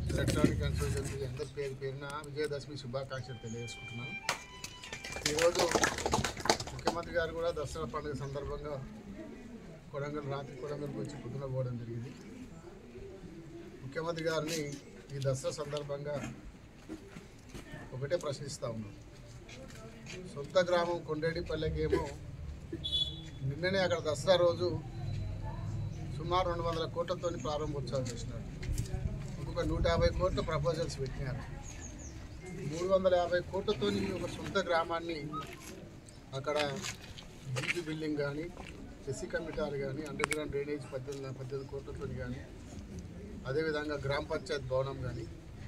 electronic consultancy అందరి పేరు పేరున విజయదశమి శుభాకాంక్షలు తెలియజేసుకుంటున్నాను ఈరోజు ముఖ్యమంత్రి గారు కూడా దసరా పండుగ సందర్భంగా కొడంగల్ రాత్రి కొడంగల్కి వచ్చి పొద్దున పోవడం జరిగింది ముఖ్యమంత్రి గారిని ఈ దసరా సందర్భంగా ఒకటే ప్రశ్నిస్తూ ఉన్నాం సొంత గ్రామం కొండేడిపల్లెకేమో నిన్ననే అక్కడ దసరా రోజు సుమారు రెండు వందల కోట్లతో ప్రారంభోత్సవం చేసినారు ఇంకొక నూట యాభై కోట్ల ప్రపోజల్స్ పెట్టినారు మూడు వందల యాభై కోట్లతో ఒక సొంత గ్రామాన్ని అక్కడ జీపీ బిల్డింగ్ కానీ ఎస్సీ కమిటాలు కానీ అండర్ గ్రౌండ్ డ్రైనేజ్ పద్దెనిమిది పద్దెనిమిది కోట్లతో కానీ అదేవిధంగా గ్రామ పంచాయత్ భవనం కానీ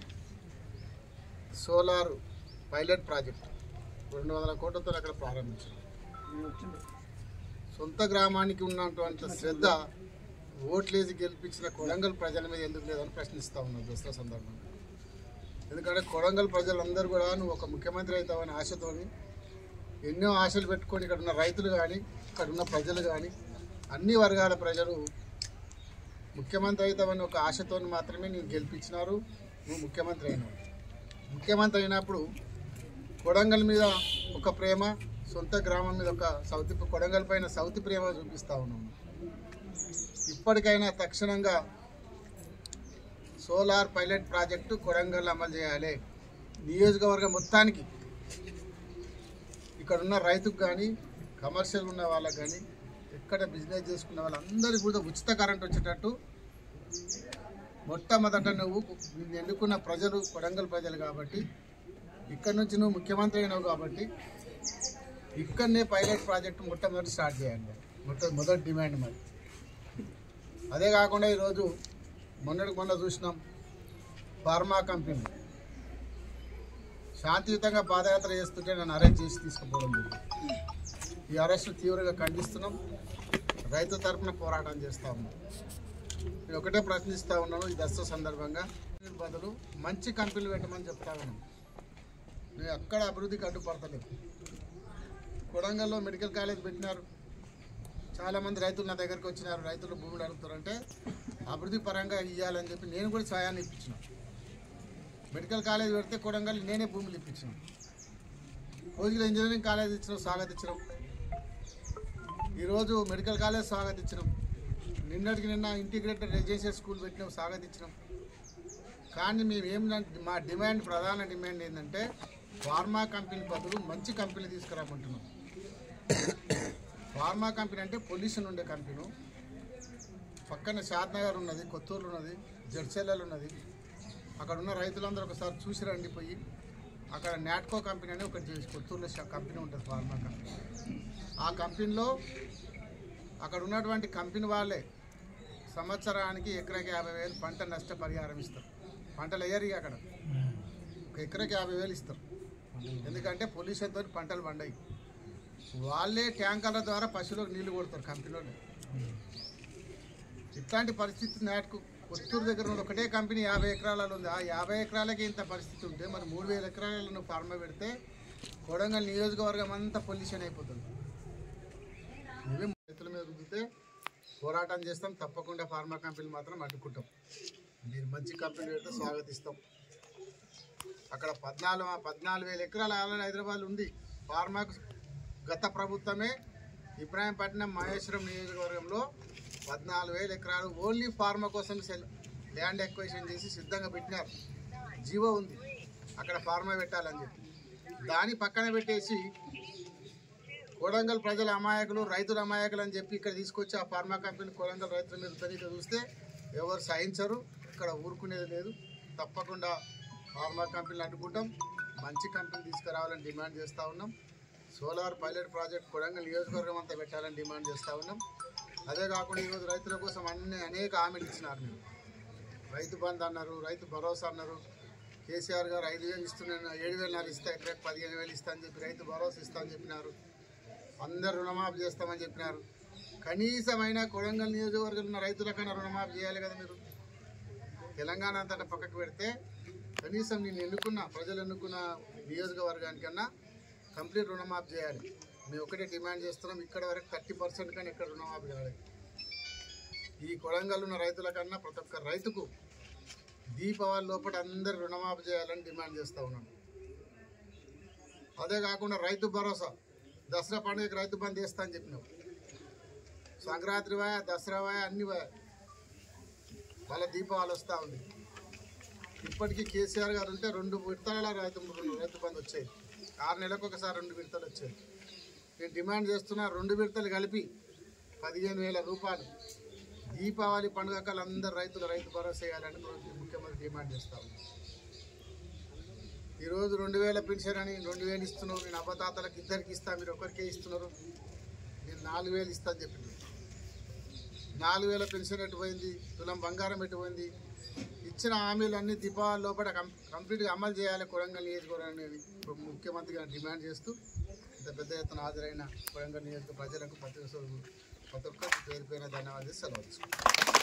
సోలార్ పైలట్ ప్రాజెక్ట్ రెండు వందల కోట్లతో అక్కడ ప్రారంభించారు సొంత గ్రామానికి ఉన్నటువంటి శ్రద్ధ ఓట్లేసి గెలిపించిన కొడంగల్ ప్రజల మీద ఎందుకు లేదని ప్రశ్నిస్తూ ఉన్నారు దసరా సందర్భంగా ఎందుకంటే కొడంగల్ ప్రజలందరూ కూడా నువ్వు ఒక ముఖ్యమంత్రి అవుతావని ఆశతోని ఎన్నో ఆశలు పెట్టుకొని ఇక్కడ ఉన్న రైతులు కానీ ఇక్కడ ఉన్న ప్రజలు కానీ అన్ని వర్గాల ప్రజలు ముఖ్యమంత్రి అవుతావని ఒక ఆశతో మాత్రమే నీవు గెలిపించినారు నువ్వు ముఖ్యమంత్రి అయినావు ముఖ్యమంత్రి అయినప్పుడు కొడంగల్ మీద ఒక ప్రేమ సొంత గ్రామం మీద ఒక సౌతి కొడంగల్ పైన సౌతి ప్రేమ చూపిస్తా ఉన్నాము ఇప్పటికైనా తక్షణంగా సోలార్ పైలట్ ప్రాజెక్టు కొడంగల్ అమలు చేయాలి నియోజకవర్గం మొత్తానికి ఇక్కడ ఉన్న రైతుకు కానీ కమర్షియల్ ఉన్న వాళ్ళకి కానీ ఎక్కడ బిజినెస్ చేసుకున్న వాళ్ళందరికీ కూడా ఉచిత కరెంట్ వచ్చేటట్టు మొట్టమొదట నువ్వు నిన్ను ఎన్నుకున్న ప్రజలు కొడంగల్ ప్రజలు కాబట్టి ఇక్కడ నుంచి నువ్వు ముఖ్యమంత్రి అయినావు కాబట్టి ఇక్కడనే పైలట్ ప్రాజెక్ట్ మొట్టమొదటి స్టార్ట్ చేయండి మొట్ట మొదటి డిమాండ్ మరి అదే కాకుండా ఈరోజు మొన్నటికి మొన్న చూసినాం ఫార్మా కంపెనీ శాంతియుతంగా పాదయాత్ర చేస్తుంటే నన్ను అరెస్ట్ చేసి తీసుకుపోవడం జరిగింది ఈ అరెస్ట్ తీవ్రంగా ఖండిస్తున్నాం రైతు తరపున పోరాటం చేస్తా ఉన్నాం నేను ఒకటే ప్రశ్నిస్తా ఉన్నాను ఈ దసరా సందర్భంగా దీని బదులు మంచి కంపెనీలు పెట్టమని చెప్తా ఉన్నాను నేను ఎక్కడ అభివృద్ధికి అడ్డుపడతలేదు కొడంగల్లో మెడికల్ కాలేజ్ పెట్టినారు చాలామంది రైతులు నా దగ్గరికి వచ్చినారు రైతులు భూములు అడుగుతారంటే అభివృద్ధి పరంగా ఇవ్వాలని చెప్పి నేను కూడా స్వయాన్ని ఇప్పించిన మెడికల్ కాలేజ్ పెడితే కొడంగల్ నేనే భూములు ఇప్పించిన కోజిల ఇంజనీరింగ్ కాలేజ్ ఇచ్చినాం స్వాగతించినాం ఈరోజు మెడికల్ కాలేజ్ స్వాగతించినాం నిన్నటికి నిన్న ఇంటిగ్రేటెడ్ రెసిడెన్షియల్ స్కూల్ పెట్టినాం స్వాగతించినాం కానీ మేము ఏం మా డిమాండ్ ప్రధాన డిమాండ్ ఏంటంటే ఫార్మా కంపెనీ బదులు మంచి కంపెనీ తీసుకురామంటున్నాం ఫార్మా కంపెనీ అంటే పొల్యూషన్ ఉండే కంపెనీ పక్కన షాద్నగర్ ఉన్నది కొత్తూరు ఉన్నది జడ్చెల్లెలు ఉన్నది అక్కడ ఉన్న రైతులందరూ ఒకసారి చూసి రండి పోయి అక్కడ నాట్కో కంపెనీ అని ఒకటి చేసి కొత్తూరులో షా- కంపెనీ ఉంటుంది ఫార్మా కంపెనీ ఆ కంపెనీలో అక్కడ ఉన్నటువంటి కంపెనీ వాళ్ళే సంవత్సరానికి ఎకరాకి యాభై వేలు పంట నష్టపరిహారం ఇస్తారు పంటలు వేయరు ఇక అక్కడ ఒక ఎకరాకి యాభై వేలు ఇస్తారు ఎందుకంటే పొల్యూషన్తో పంటలు పండాయి వాళ్ళే ట్యాంకర్ల ద్వారా పశువులకు నీళ్లు కొడతారు కంపెనీలో ఇట్లాంటి పరిస్థితి నాటుకు కొత్తూరు దగ్గర ఉన్న ఒకటే కంపెనీ యాభై ఎకరాలలో ఉంది ఆ యాభై ఎకరాలకి ఇంత పరిస్థితి ఉంటే మరి మూడు వేల ఎకరాలలో నువ్వు ఫార్మా పెడితే కొడంగల్ నియోజకవర్గం అంతా పొల్యూషన్ అయిపోతుంది నువ్వే రైతుల మీద రుద్దితే పోరాటం చేస్తాం తప్పకుండా ఫార్మా కంపెనీ మాత్రం అడ్డుకుంటాం మీరు మంచి కంపెనీ పెడితే స్వాగతిస్తాం అక్కడ పద్నాలుగు పద్నాలుగు వేల ఎకరాల ఆల్రెడీ హైదరాబాద్ ఉంది ఫార్మాకు గత ప్రభుత్వమే ఇబ్రాహీంపట్నం మహేశ్వరం నియోజకవర్గంలో పద్నాలుగు వేల ఎకరాలు ఓన్లీ ఫార్మా కోసం సెల్ ల్యాండ్ ఎక్వేషన్ చేసి సిద్ధంగా పెట్టినారు జీవో ఉంది అక్కడ ఫార్మా పెట్టాలని చెప్పి దాని పక్కన పెట్టేసి కొడంగల్ ప్రజల అమాయకులు రైతుల అమాయకులు అని చెప్పి ఇక్కడ తీసుకొచ్చి ఆ ఫార్మా కంపెనీ కొడంగల్ రైతుల మీద తనిఖీ చూస్తే ఎవరు సహించరు ఇక్కడ ఊరుకునేది లేదు తప్పకుండా ఫార్మా కంపెనీలు అడ్డుకుంటాం మంచి కంపెనీ తీసుకురావాలని డిమాండ్ చేస్తూ ఉన్నాం సోలార్ పైలట్ ప్రాజెక్ట్ కొడంగల్ నియోజకవర్గం అంతా పెట్టాలని డిమాండ్ చేస్తూ ఉన్నాం అదే కాకుండా ఈరోజు రైతుల కోసం అన్ని అనేక హామీలు ఇచ్చినారు మేము రైతు బంధు అన్నారు రైతు భరోసా అన్నారు కేసీఆర్ గారు ఐదు వేలు ఇస్తున్నాను ఏడు వేలు నాకు ఇస్తా ఇక్కడ పదిహేను వేలు ఇస్తా అని చెప్పి రైతు భరోసా ఇస్తా అని చెప్పినారు అందరు రుణమాఫీ చేస్తామని చెప్పినారు కనీసమైన కొడంగల్ నియోజకవర్గంలో ఉన్న రైతులకైనా రుణమాఫీ చేయాలి కదా మీరు తెలంగాణ అంతటా పక్కకు పెడితే కనీసం నేను ఎన్నుకున్న ప్రజలు ఎన్నుకున్న నియోజకవర్గానికన్నా కంప్లీట్ రుణమాఫీ చేయాలి మేము ఒకటే డిమాండ్ చేస్తున్నాం ఇక్కడ వరకు థర్టీ పర్సెంట్ కానీ ఇక్కడ రుణమాఫీ కాలేదు ఈ కొడంగల్ ఉన్న రైతుల కన్నా ప్రతి ఒక్క రైతుకు దీపావళి లోపల అందరు రుణమాఫీ చేయాలని డిమాండ్ చేస్తూ ఉన్నాను అదే కాకుండా రైతు భరోసా దసరా పండుగకి రైతు బంద్ చేస్తా అని చెప్పినావు సంక్రాంతి వాయ దసరా వాయ అన్ని వాయ వాళ్ళ దీపావళి వస్తూ ఉంది ఇప్పటికీ కేసీఆర్ గారు ఉంటే రెండు విడతల రైతు రైతు బంద్ వచ్చాయి ఆరు నెలలకు ఒకసారి రెండు విడతలు వచ్చాయి నేను డిమాండ్ చేస్తున్నా రెండు విడతలు కలిపి పదిహేను వేల రూపాయలు దీపావళి పండుగ కల్లా అందరు రైతులు రైతు భరోసా చేయాలని ముఖ్యమంత్రి డిమాండ్ చేస్తా ఉన్నాం ఈరోజు రెండు వేల పెన్షన్ అని రెండు వేలు ఇస్తున్నావు నేను అబ్బతాతలకు ఇద్దరికి ఇస్తా మీరు ఒకరికే ఇస్తున్నారు నేను నాలుగు వేలు ఇస్తా అని చెప్పింది నాలుగు వేల పెన్షన్ ఎటు పోయింది తులం బంగారం ఎటు పోయింది ఇచ్చిన హామీలన్నీ దీపావళి లోపల కం- కంప్లీట్గా అమలు చేయాలి కొడంగల్ నియోజకవర్గాన్ని అని ముఖ్యమంత్రి గారు డిమాండ్ చేస్తూ ఇంత పెద్ద ఎత్తున హాజరైన కొడంగల్ నియోజక ప్రజలకు ప్రతి ఒక్కరు ప్రతి ఒక్కరికి పేరు పైన ధన్యవాదాలు సెలవు తీసుకుంటాను